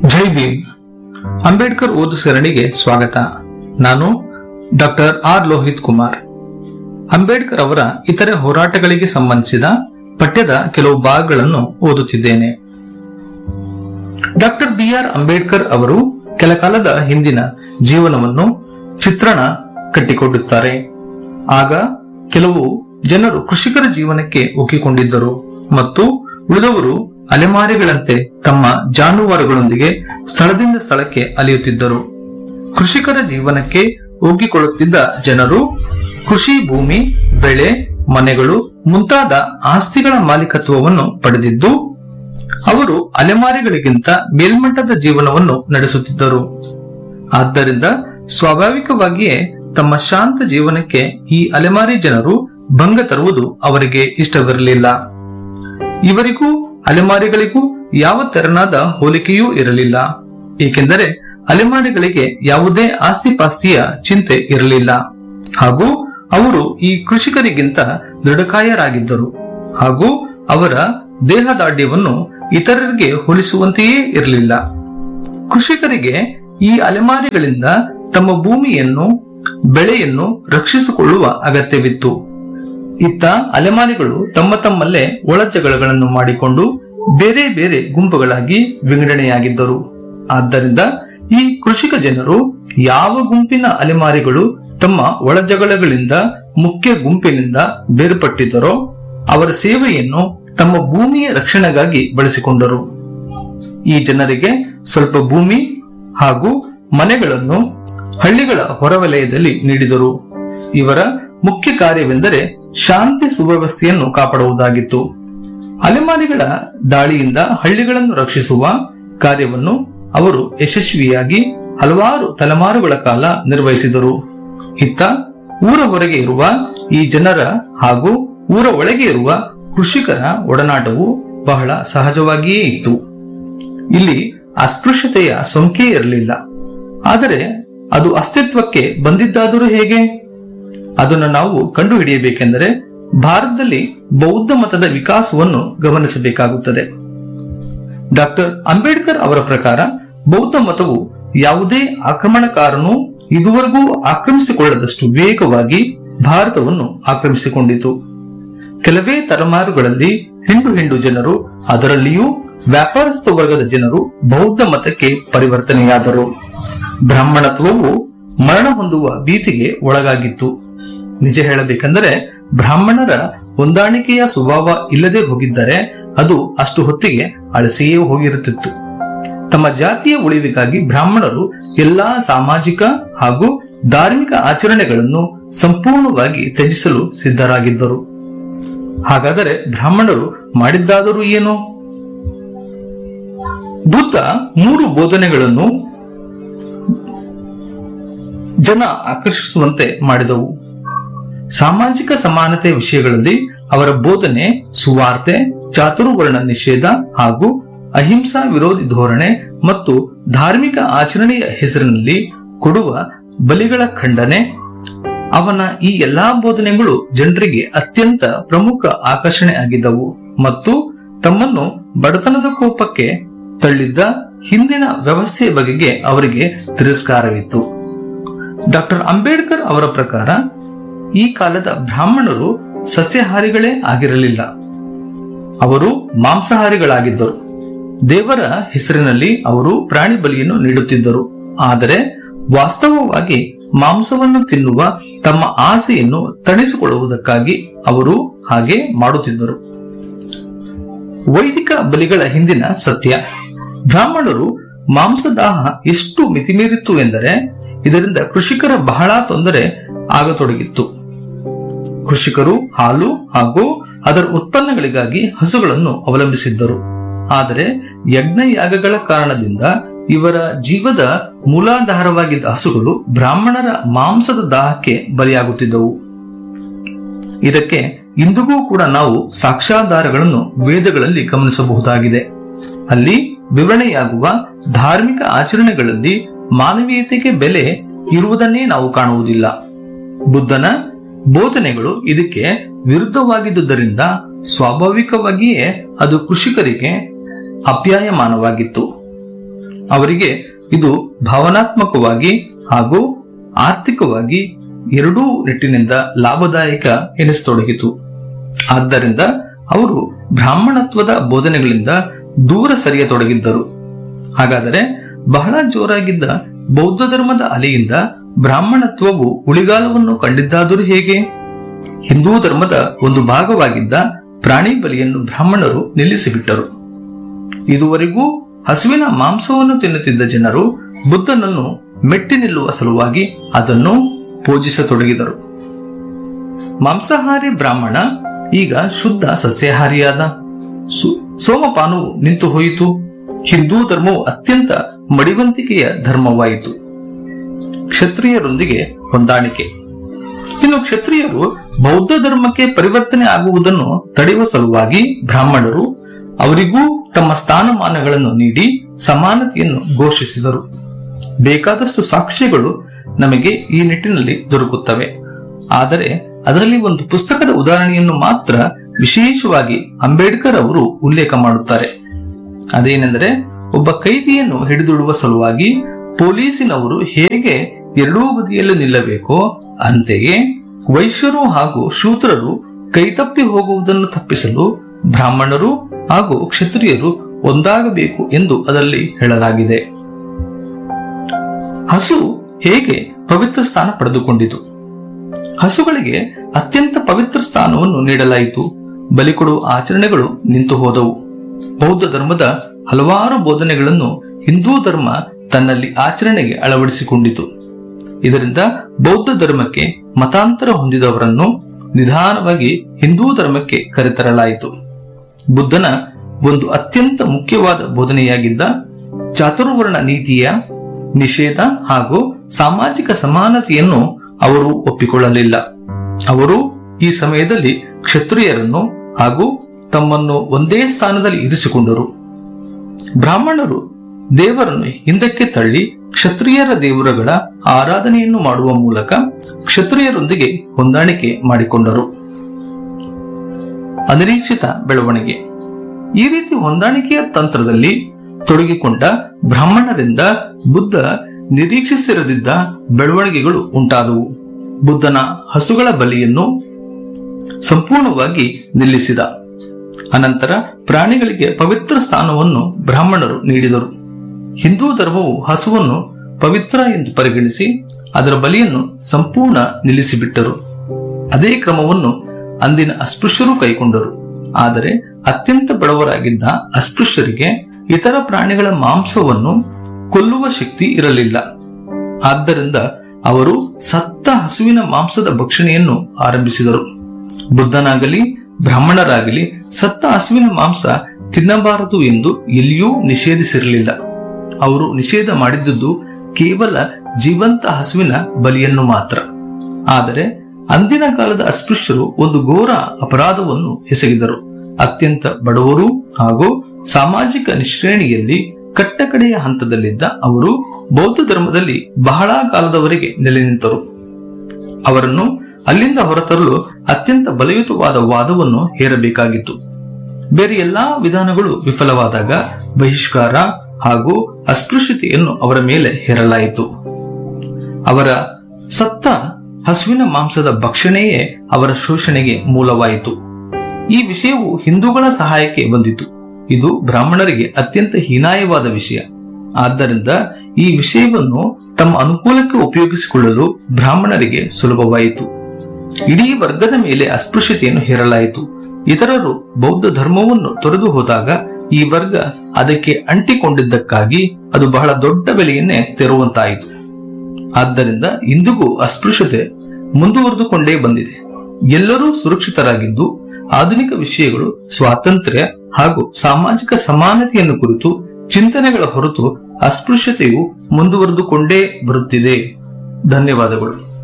ಜೈ ಭೀಮ್ ಅಂಬೇಡ್ಕರ್ ಓದು ಸರಣಿಗೆ ಸ್ವಾಗತ ನಾನು ಡಾಕ್ಟರ್ ಆರ್ ಲೋಹಿತ್ ಕುಮಾರ್ ಅಂಬೇಡ್ಕರ್ ಅವರ ಇತರೆ ಹೋರಾಟಗಳಿಗೆ ಸಂಬಂಧಿಸಿದ ಪಠ್ಯದ ಕೆಲವು ಭಾಗಗಳನ್ನು ಓದುತ್ತಿದ್ದೇನೆ ಡಾಕ್ಟರ್ ಬಿ ಆರ್ ಅಂಬೇಡ್ಕರ್ ಅವರು ಕೆಲ ಕಾಲದ ಹಿಂದಿನ ಜೀವನವನ್ನು ಚಿತ್ರಣ ಕಟ್ಟಿಕೊಡುತ್ತಾರೆ ಆಗ ಕೆಲವು ಜನರು ಕೃಷಿಕರ ಜೀವನಕ್ಕೆ ಒಗ್ಗಿಕೊಂಡಿದ್ದರು ಮತ್ತು ಉಳಿದವರು ಅಲೆಮಾರಿಗಳಂತೆ ತಮ್ಮ ಜಾನುವಾರುಗಳೊಂದಿಗೆ ಸ್ಥಳದಿಂದ ಸ್ಥಳಕ್ಕೆ ಅಲೆಯುತ್ತಿದ್ದರು ಕೃಷಿಕರ ಜೀವನಕ್ಕೆ ಒಗ್ಗಿಕೊಳ್ಳುತ್ತಿದ್ದ ಜನರು ಕೃಷಿ ಭೂಮಿ ಬೆಳೆ ಮನೆಗಳು ಮುಂತಾದ ಆಸ್ತಿಗಳ ಮಾಲೀಕತ್ವವನ್ನು ಪಡೆದಿದ್ದು ಅವರು ಅಲೆಮಾರಿಗಳಿಗಿಂತ ಮೇಲ್ಮಟ್ಟದ ಜೀವನವನ್ನು ನಡೆಸುತ್ತಿದ್ದರು ಆದ್ದರಿಂದ ಸ್ವಾಭಾವಿಕವಾಗಿಯೇ ತಮ್ಮ ಶಾಂತ ಜೀವನಕ್ಕೆ ಈ ಅಲೆಮಾರಿ ಜನರು ಭಂಗ ತರುವುದು ಅವರಿಗೆ ಇಷ್ಟವಿರಲಿಲ್ಲ ಇವರಿಗೂ ಅಲೆಮಾರಿಗಳಿಗೂ ಯಾವ ತೆರನಾದ ಹೋಲಿಕೆಯೂ ಇರಲಿಲ್ಲ ಏಕೆಂದರೆ ಅಲೆಮಾರಿಗಳಿಗೆ ಯಾವುದೇ ಆಸ್ತಿ ಪಾಸ್ತಿಯ ಚಿಂತೆ ಇರಲಿಲ್ಲ ಹಾಗೂ ಅವರು ಈ ಕೃಷಿಕರಿಗಿಂತ ದೃಢಕಾಯರಾಗಿದ್ದರು ಹಾಗೂ ಅವರ ದೇಹದಾಢ್ಯವನ್ನು ಇತರರಿಗೆ ಹೋಲಿಸುವಂತೆಯೇ ಇರಲಿಲ್ಲ ಕೃಷಿಕರಿಗೆ ಈ ಅಲೆಮಾರಿಗಳಿಂದ ತಮ್ಮ ಭೂಮಿಯನ್ನು ಬೆಳೆಯನ್ನು ರಕ್ಷಿಸಿಕೊಳ್ಳುವ ಅಗತ್ಯವಿತ್ತು ಇತ್ತ ಅಲೆಮಾರಿಗಳು ತಮ್ಮ ತಮ್ಮಲ್ಲೇ ಒಳಜಗಳಗಳನ್ನು ಮಾಡಿಕೊಂಡು ಬೇರೆ ಬೇರೆ ಗುಂಪುಗಳಾಗಿ ವಿಂಗಡಣೆಯಾಗಿದ್ದರು ಆದ್ದರಿಂದ ಈ ಕೃಷಿಕ ಜನರು ಯಾವ ಗುಂಪಿನ ಅಲೆಮಾರಿಗಳು ತಮ್ಮ ಒಳಜಗಳಗಳಿಂದ ಮುಖ್ಯ ಗುಂಪಿನಿಂದ ಬೇರ್ಪಟ್ಟಿದ್ದರೋ ಅವರ ಸೇವೆಯನ್ನು ತಮ್ಮ ಭೂಮಿಯ ರಕ್ಷಣೆಗಾಗಿ ಬಳಸಿಕೊಂಡರು ಈ ಜನರಿಗೆ ಸ್ವಲ್ಪ ಭೂಮಿ ಹಾಗೂ ಮನೆಗಳನ್ನು ಹಳ್ಳಿಗಳ ಹೊರವಲಯದಲ್ಲಿ ನೀಡಿದರು ಇವರ ಮುಖ್ಯ ಕಾರ್ಯವೆಂದರೆ ಶಾಂತಿ ಸುವ್ಯವಸ್ಥೆಯನ್ನು ಕಾಪಾಡುವುದಾಗಿತ್ತು ಅಲೆಮಾರಿಗಳ ದಾಳಿಯಿಂದ ಹಳ್ಳಿಗಳನ್ನು ರಕ್ಷಿಸುವ ಕಾರ್ಯವನ್ನು ಅವರು ಯಶಸ್ವಿಯಾಗಿ ಹಲವಾರು ತಲೆಮಾರುಗಳ ಕಾಲ ನಿರ್ವಹಿಸಿದರು ಇತ್ತ ಊರ ಹೊರಗೆ ಇರುವ ಈ ಜನರ ಹಾಗೂ ಊರ ಒಳಗೆ ಇರುವ ಕೃಷಿಕರ ಒಡನಾಟವು ಬಹಳ ಸಹಜವಾಗಿಯೇ ಇತ್ತು ಇಲ್ಲಿ ಅಸ್ಪೃಶ್ಯತೆಯ ಸೋಂಕೇ ಇರಲಿಲ್ಲ ಆದರೆ ಅದು ಅಸ್ತಿತ್ವಕ್ಕೆ ಬಂದಿದ್ದಾದರೂ ಹೇಗೆ ಅದನ್ನು ನಾವು ಕಂಡುಹಿಡಿಯಬೇಕೆಂದರೆ ಭಾರತದಲ್ಲಿ ಬೌದ್ಧ ಮತದ ವಿಕಾಸವನ್ನು ಗಮನಿಸಬೇಕಾಗುತ್ತದೆ ಡಾಕ್ಟರ್ ಅಂಬೇಡ್ಕರ್ ಅವರ ಪ್ರಕಾರ ಬೌದ್ಧ ಮತವು ಯಾವುದೇ ಆಕ್ರಮಣಕಾರನು ಇದುವರೆಗೂ ಆಕ್ರಮಿಸಿಕೊಳ್ಳದಷ್ಟು ವೇಗವಾಗಿ ಭಾರತವನ್ನು ಆಕ್ರಮಿಸಿಕೊಂಡಿತು ಕೆಲವೇ ತಲೆಮಾರುಗಳಲ್ಲಿ ಹಿಂಡು ಹಿಂಡು ಜನರು ಅದರಲ್ಲಿಯೂ ವ್ಯಾಪಾರಸ್ಥ ವರ್ಗದ ಜನರು ಬೌದ್ಧ ಮತಕ್ಕೆ ಪರಿವರ್ತನೆಯಾದರು ಬ್ರಾಹ್ಮಣತ್ವವು ಮರಣ ಹೊಂದುವ ಭೀತಿಗೆ ಒಳಗಾಗಿತ್ತು ನಿಜ ಹೇಳಬೇಕೆಂದರೆ ಬ್ರಾಹ್ಮಣರ ಹೊಂದಾಣಿಕೆಯ ಸ್ವಭಾವ ಇಲ್ಲದೆ ಹೋಗಿದ್ದರೆ ಅದು ಅಷ್ಟು ಹೊತ್ತಿಗೆ ಅಳಸಿಯೇ ಹೋಗಿರುತ್ತಿತ್ತು ತಮ್ಮ ಜಾತಿಯ ಉಳಿವಿಗಾಗಿ ಬ್ರಾಹ್ಮಣರು ಎಲ್ಲಾ ಸಾಮಾಜಿಕ ಹಾಗೂ ಧಾರ್ಮಿಕ ಆಚರಣೆಗಳನ್ನು ಸಂಪೂರ್ಣವಾಗಿ ತ್ಯಜಿಸಲು ಸಿದ್ಧರಾಗಿದ್ದರು ಹಾಗಾದರೆ ಬ್ರಾಹ್ಮಣರು ಮಾಡಿದ್ದಾದರೂ ಏನು ಬುದ್ಧ ಮೂರು ಬೋಧನೆಗಳನ್ನು ಜನ ಆಕರ್ಷಿಸುವಂತೆ ಮಾಡಿದವು ಸಾಮಾಜಿಕ ಸಮಾನತೆ ವಿಷಯಗಳಲ್ಲಿ ಅವರ ಬೋಧನೆ ಸುವಾರ್ತೆ ಚಾತುರ್ವರ್ಣ ನಿಷೇಧ ಹಾಗೂ ಅಹಿಂಸಾ ವಿರೋಧಿ ಧೋರಣೆ ಮತ್ತು ಧಾರ್ಮಿಕ ಆಚರಣೆಯ ಹೆಸರಿನಲ್ಲಿ ಕೊಡುವ ಬಲಿಗಳ ಖಂಡನೆ ಅವನ ಈ ಎಲ್ಲಾ ಬೋಧನೆಗಳು ಜನರಿಗೆ ಅತ್ಯಂತ ಪ್ರಮುಖ ಆಕರ್ಷಣೆ ಆಗಿದ್ದವು ಮತ್ತು ತಮ್ಮನ್ನು ಬಡತನದ ಕೋಪಕ್ಕೆ ತಳ್ಳಿದ್ದ ಹಿಂದಿನ ವ್ಯವಸ್ಥೆಯ ಬಗೆಗೆ ಅವರಿಗೆ ತಿರಸ್ಕಾರವಿತ್ತು ಡಾಕ್ಟರ್ ಅಂಬೇಡ್ಕರ್ ಅವರ ಪ್ರಕಾರ ಈ ಕಾಲದ ಬ್ರಾಹ್ಮಣರು ಸಸ್ಯಾಹಾರಿಗಳೇ ಆಗಿರಲಿಲ್ಲ ಅವರು ಮಾಂಸಾಹಾರಿಗಳಾಗಿದ್ದರು ದೇವರ ಹೆಸರಿನಲ್ಲಿ ಅವರು ಪ್ರಾಣಿ ಬಲಿಯನ್ನು ನೀಡುತ್ತಿದ್ದರು ಆದರೆ ವಾಸ್ತವವಾಗಿ ಮಾಂಸವನ್ನು ತಿನ್ನುವ ತಮ್ಮ ಆಸೆಯನ್ನು ತಣಿಸಿಕೊಳ್ಳುವುದಕ್ಕಾಗಿ ಅವರು ಹಾಗೆ ಮಾಡುತ್ತಿದ್ದರು ವೈದಿಕ ಬಲಿಗಳ ಹಿಂದಿನ ಸತ್ಯ ಬ್ರಾಹ್ಮಣರು ಮಾಂಸದಾಹ ಎಷ್ಟು ಮಿತಿಮೀರಿತ್ತು ಎಂದರೆ ಇದರಿಂದ ಕೃಷಿಕರ ಬಹಳ ತೊಂದರೆ ಆಗತೊಡಗಿತ್ತು ಕೃಷಿಕರು ಹಾಲು ಹಾಗೂ ಅದರ ಉತ್ಪನ್ನಗಳಿಗಾಗಿ ಹಸುಗಳನ್ನು ಅವಲಂಬಿಸಿದ್ದರು ಆದರೆ ಯಜ್ಞ ಯಾಗಗಳ ಕಾರಣದಿಂದ ಇವರ ಜೀವದ ಮೂಲಾಧಾರವಾಗಿದ್ದ ಹಸುಗಳು ಬ್ರಾಹ್ಮಣರ ಮಾಂಸದ ದಾಹಕ್ಕೆ ಬಲಿಯಾಗುತ್ತಿದ್ದವು ಇದಕ್ಕೆ ಇಂದಿಗೂ ಕೂಡ ನಾವು ಸಾಕ್ಷ್ಯಾಧಾರಗಳನ್ನು ವೇದಗಳಲ್ಲಿ ಗಮನಿಸಬಹುದಾಗಿದೆ ಅಲ್ಲಿ ವಿವರಣೆಯಾಗುವ ಧಾರ್ಮಿಕ ಆಚರಣೆಗಳಲ್ಲಿ ಮಾನವೀಯತೆಗೆ ಬೆಲೆ ಇರುವುದನ್ನೇ ನಾವು ಕಾಣುವುದಿಲ್ಲ ಬುದ್ಧನ ಬೋಧನೆಗಳು ಇದಕ್ಕೆ ವಿರುದ್ಧವಾಗಿದ್ದುದರಿಂದ ಸ್ವಾಭಾವಿಕವಾಗಿಯೇ ಅದು ಕೃಷಿಕರಿಗೆ ಅಪ್ಯಾಯಮಾನವಾಗಿತ್ತು ಅವರಿಗೆ ಇದು ಭಾವನಾತ್ಮಕವಾಗಿ ಹಾಗೂ ಆರ್ಥಿಕವಾಗಿ ಎರಡೂ ನಿಟ್ಟಿನಿಂದ ಲಾಭದಾಯಕ ಎನಿಸತೊಡಗಿತು ಆದ್ದರಿಂದ ಅವರು ಬ್ರಾಹ್ಮಣತ್ವದ ಬೋಧನೆಗಳಿಂದ ದೂರ ಸರಿಯತೊಡಗಿದ್ದರು ಹಾಗಾದರೆ ಬಹಳ ಜೋರಾಗಿದ್ದ ಬೌದ್ಧ ಧರ್ಮದ ಅಲೆಯಿಂದ ಬ್ರಾಹ್ಮಣತ್ವವು ಉಳಿಗಾಲವನ್ನು ಕಂಡಿದ್ದಾದರೂ ಹೇಗೆ ಹಿಂದೂ ಧರ್ಮದ ಒಂದು ಭಾಗವಾಗಿದ್ದ ಪ್ರಾಣಿ ಬಲಿಯನ್ನು ಬ್ರಾಹ್ಮಣರು ನಿಲ್ಲಿಸಿಬಿಟ್ಟರು ಇದುವರೆಗೂ ಹಸುವಿನ ಮಾಂಸವನ್ನು ತಿನ್ನುತ್ತಿದ್ದ ಜನರು ಬುದ್ಧನನ್ನು ಮೆಟ್ಟಿ ನಿಲ್ಲುವ ಸಲುವಾಗಿ ಅದನ್ನು ಪೂಜಿಸತೊಡಗಿದರು ಮಾಂಸಾಹಾರಿ ಬ್ರಾಹ್ಮಣ ಈಗ ಶುದ್ಧ ಸಸ್ಯಾಹಾರಿಯಾದ ಸು- ಸೋಮಪಾನವು ನಿಂತು ಹೋಯಿತು ಹಿಂದೂ ಧರ್ಮವು ಅತ್ಯಂತ ಮಡಿವಂತಿಕೆಯ ಧರ್ಮವಾಯಿತು ಕ್ಷತ್ರಿಯರೊಂದಿಗೆ ಹೊಂದಾಣಿಕೆ ಇನ್ನು ಕ್ಷತ್ರಿಯರು ಬೌದ್ಧ ಧರ್ಮಕ್ಕೆ ಪರಿವರ್ತನೆ ಆಗುವುದನ್ನು ತಡೆಯುವ ಸಲುವಾಗಿ ಬ್ರಾಹ್ಮಣರು ಅವರಿಗೂ ತಮ್ಮ ಸ್ಥಾನಮಾನಗಳನ್ನು ನೀಡಿ ಸಮಾನತೆಯನ್ನು ಘೋಷಿಸಿದರು ಬೇಕಾದಷ್ಟು ಸಾಕ್ಷ್ಯಗಳು ನಮಗೆ ಈ ನಿಟ್ಟಿನಲ್ಲಿ ದೊರಕುತ್ತವೆ ಆದರೆ ಅದರಲ್ಲಿ ಒಂದು ಪುಸ್ತಕದ ಉದಾಹರಣೆಯನ್ನು ಮಾತ್ರ ವಿಶೇಷವಾಗಿ ಅಂಬೇಡ್ಕರ್ ಅವರು ಉಲ್ಲೇಖ ಮಾಡುತ್ತಾರೆ ಅದೇನೆಂದರೆ ಒಬ್ಬ ಕೈದಿಯನ್ನು ಹಿಡಿದಿಡುವ ಸಲುವಾಗಿ ಪೊಲೀಸಿನವರು ಹೇಗೆ ಎರಡೂ ಬದಿಯಲ್ಲೂ ನಿಲ್ಲಬೇಕೋ ಅಂತೆಯೇ ವೈಶ್ಯರು ಹಾಗೂ ಶೂದ್ರರು ಕೈತಪ್ಪಿ ಹೋಗುವುದನ್ನು ತಪ್ಪಿಸಲು ಬ್ರಾಹ್ಮಣರು ಹಾಗೂ ಕ್ಷತ್ರಿಯರು ಒಂದಾಗಬೇಕು ಎಂದು ಅದರಲ್ಲಿ ಹೇಳಲಾಗಿದೆ ಹಸು ಹೇಗೆ ಪವಿತ್ರ ಸ್ಥಾನ ಪಡೆದುಕೊಂಡಿತು ಹಸುಗಳಿಗೆ ಅತ್ಯಂತ ಪವಿತ್ರ ಸ್ಥಾನವನ್ನು ನೀಡಲಾಯಿತು ಬಲಿ ಕೊಡುವ ಆಚರಣೆಗಳು ನಿಂತು ಹೋದವು ಬೌದ್ಧ ಧರ್ಮದ ಹಲವಾರು ಬೋಧನೆಗಳನ್ನು ಹಿಂದೂ ಧರ್ಮ ತನ್ನಲ್ಲಿ ಆಚರಣೆಗೆ ಅಳವಡಿಸಿಕೊಂಡಿತು ಇದರಿಂದ ಬೌದ್ಧ ಧರ್ಮಕ್ಕೆ ಮತಾಂತರ ಹೊಂದಿದವರನ್ನು ನಿಧಾನವಾಗಿ ಹಿಂದೂ ಧರ್ಮಕ್ಕೆ ಕರೆತರಲಾಯಿತು ಬುದ್ಧನ ಒಂದು ಅತ್ಯಂತ ಮುಖ್ಯವಾದ ಬೋಧನೆಯಾಗಿದ್ದ ಚಾತುರ್ವರ್ಣ ನೀತಿಯ ನಿಷೇಧ ಹಾಗೂ ಸಾಮಾಜಿಕ ಸಮಾನತೆಯನ್ನು ಅವರು ಒಪ್ಪಿಕೊಳ್ಳಲಿಲ್ಲ ಅವರು ಈ ಸಮಯದಲ್ಲಿ ಕ್ಷತ್ರಿಯರನ್ನು ಹಾಗೂ ತಮ್ಮನ್ನು ಒಂದೇ ಸ್ಥಾನದಲ್ಲಿ ಇರಿಸಿಕೊಂಡರು ಬ್ರಾಹ್ಮಣರು ದೇವರನ್ನು ಹಿಂದಕ್ಕೆ ತಳ್ಳಿ ಕ್ಷತ್ರಿಯರ ದೇವರುಗಳ ಆರಾಧನೆಯನ್ನು ಮಾಡುವ ಮೂಲಕ ಕ್ಷತ್ರಿಯರೊಂದಿಗೆ ಹೊಂದಾಣಿಕೆ ಮಾಡಿಕೊಂಡರು ಅನಿರೀಕ್ಷಿತ ಬೆಳವಣಿಗೆ ಈ ರೀತಿ ಹೊಂದಾಣಿಕೆಯ ತಂತ್ರದಲ್ಲಿ ತೊಡಗಿಕೊಂಡ ಬ್ರಾಹ್ಮಣರಿಂದ ಬುದ್ಧ ನಿರೀಕ್ಷಿಸಿರದಿದ್ದ ಬೆಳವಣಿಗೆಗಳು ಉಂಟಾದವು ಬುದ್ಧನ ಹಸುಗಳ ಬಲಿಯನ್ನು ಸಂಪೂರ್ಣವಾಗಿ ನಿಲ್ಲಿಸಿದ ಅನಂತರ ಪ್ರಾಣಿಗಳಿಗೆ ಪವಿತ್ರ ಸ್ಥಾನವನ್ನು ಬ್ರಾಹ್ಮಣರು ನೀಡಿದರು ಹಿಂದೂ ಧರ್ಮವು ಹಸುವನ್ನು ಪವಿತ್ರ ಎಂದು ಪರಿಗಣಿಸಿ ಅದರ ಬಲಿಯನ್ನು ಸಂಪೂರ್ಣ ನಿಲ್ಲಿಸಿಬಿಟ್ಟರು ಅದೇ ಕ್ರಮವನ್ನು ಅಂದಿನ ಅಸ್ಪೃಶ್ಯರು ಕೈಗೊಂಡರು ಆದರೆ ಅತ್ಯಂತ ಬಡವರಾಗಿದ್ದ ಅಸ್ಪೃಶ್ಯರಿಗೆ ಇತರ ಪ್ರಾಣಿಗಳ ಮಾಂಸವನ್ನು ಕೊಲ್ಲುವ ಶಕ್ತಿ ಇರಲಿಲ್ಲ ಆದ್ದರಿಂದ ಅವರು ಸತ್ತ ಹಸುವಿನ ಮಾಂಸದ ಭಕ್ಷಣೆಯನ್ನು ಆರಂಭಿಸಿದರು ಬುದ್ಧನಾಗಲಿ ಬ್ರಾಹ್ಮಣರಾಗಲಿ ಸತ್ತ ಹಸುವಿನ ಮಾಂಸ ತಿನ್ನಬಾರದು ಎಂದು ಎಲ್ಲಿಯೂ ನಿಷೇಧಿಸಿರಲಿಲ್ಲ ಅವರು ನಿಷೇಧ ಮಾಡಿದ್ದುದು ಕೇವಲ ಜೀವಂತ ಹಸುವಿನ ಬಲಿಯನ್ನು ಮಾತ್ರ ಆದರೆ ಅಂದಿನ ಕಾಲದ ಅಸ್ಪೃಶ್ಯರು ಒಂದು ಘೋರ ಅಪರಾಧವನ್ನು ಎಸಗಿದರು ಅತ್ಯಂತ ಬಡವರು ಹಾಗೂ ಸಾಮಾಜಿಕ ನಿಶ್ರೇಣಿಯಲ್ಲಿ ಕಟ್ಟಕಡೆಯ ಹಂತದಲ್ಲಿದ್ದ ಅವರು ಬೌದ್ಧ ಧರ್ಮದಲ್ಲಿ ಬಹಳ ಕಾಲದವರೆಗೆ ನೆಲೆ ನಿಂತರು ಅವರನ್ನು ಅಲ್ಲಿಂದ ಹೊರತರಲು ಅತ್ಯಂತ ಬಲಯುತವಾದ ವಾದವನ್ನು ಹೇರಬೇಕಾಗಿತ್ತು ಬೇರೆ ಎಲ್ಲಾ ವಿಧಾನಗಳು ವಿಫಲವಾದಾಗ ಬಹಿಷ್ಕಾರ ಹಾಗೂ ಅಸ್ಪೃಶ್ಯತೆಯನ್ನು ಅವರ ಮೇಲೆ ಹೇರಲಾಯಿತು ಅವರ ಸತ್ತ ಹಸುವಿನ ಮಾಂಸದ ಭಕ್ಷಣೆಯೇ ಅವರ ಶೋಷಣೆಗೆ ಮೂಲವಾಯಿತು ಈ ವಿಷಯವು ಹಿಂದೂಗಳ ಸಹಾಯಕ್ಕೆ ಬಂದಿತು ಇದು ಬ್ರಾಹ್ಮಣರಿಗೆ ಅತ್ಯಂತ ಹೀನಾಯವಾದ ವಿಷಯ ಆದ್ದರಿಂದ ಈ ವಿಷಯವನ್ನು ತಮ್ಮ ಅನುಕೂಲಕ್ಕೆ ಉಪಯೋಗಿಸಿಕೊಳ್ಳಲು ಬ್ರಾಹ್ಮಣರಿಗೆ ಸುಲಭವಾಯಿತು ಇಡೀ ವರ್ಗದ ಮೇಲೆ ಅಸ್ಪೃಶ್ಯತೆಯನ್ನು ಹೇರಲಾಯಿತು ಇತರರು ಬೌದ್ಧ ಧರ್ಮವನ್ನು ತೊರೆದು ಹೋದಾಗ ಈ ವರ್ಗ ಅದಕ್ಕೆ ಅಂಟಿಕೊಂಡಿದ್ದಕ್ಕಾಗಿ ಅದು ಬಹಳ ದೊಡ್ಡ ಬೆಲೆಯನ್ನೇ ತೆರುವಂತಾಯಿತು ಆದ್ದರಿಂದ ಇಂದಿಗೂ ಅಸ್ಪೃಶ್ಯತೆ ಮುಂದುವರೆದುಕೊಂಡೇ ಬಂದಿದೆ ಎಲ್ಲರೂ ಸುರಕ್ಷಿತರಾಗಿದ್ದು ಆಧುನಿಕ ವಿಷಯಗಳು ಸ್ವಾತಂತ್ರ್ಯ ಹಾಗೂ ಸಾಮಾಜಿಕ ಸಮಾನತೆಯನ್ನು ಕುರಿತು ಚಿಂತನೆಗಳ ಹೊರತು ಅಸ್ಪೃಶ್ಯತೆಯು ಮುಂದುವರೆದುಕೊಂಡೇ ಬರುತ್ತಿದೆ ಧನ್ಯವಾದಗಳು